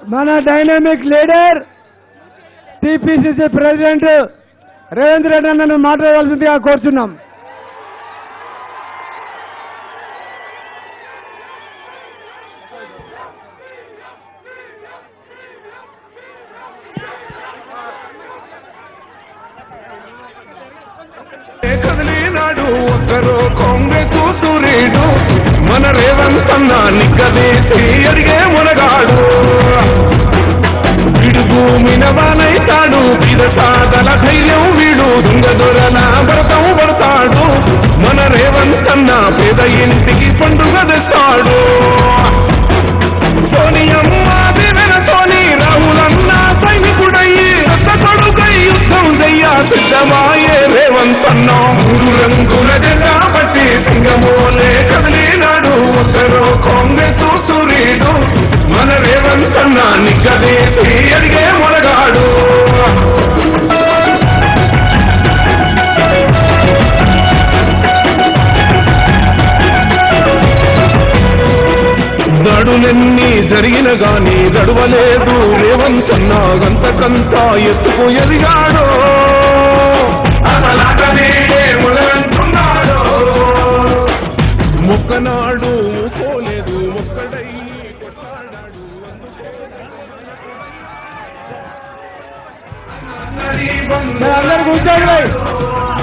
మన dynamic leader TPCC president Revanth Reddy అన్నను మాట్లాడవలసిందిగా కోరుచున్నాం కదిలినాడు ఒక్కరు కాంగ్రెస్ సూర్యుడు మన రేవంత్ అన్న నిక్కదేసి అడిగే మునగాడు పిడుగు మినవానైతాడు పిద సాదల ధైర్యం వీడు దొంగ దొరల భరతం పడతాడు మన రేవంత్ అన్న పేద ఇంటికి పండుగ తెస్తాడు సోనియమ్మ దివెనతోని రాహులన్న సైనికుడయ్యి రక్త కొడుకై యుద్ధం చెయ్య సిద్ధమాయే రేవంత్ అన్న మూడు రంగుల జెండా బట్టి సింగమోలే కదిలినాడు ఒకరు కాంగ్రెస్ సూర్యుడు మన రేవంత్ అన్న నిగ్గదేసి అడిగే మొలగాడు దడులెన్ని జరిగిన గాని దడువలేదు రేవంతన్నా గంతకంతా ఎత్తుకు ఎదిగాడు అసలాటనే మొదలంటున్నాడు మొక్కనాడు పోలేదు ఒక్కడై కొట్లాడాడు అందరు కూర్చోండి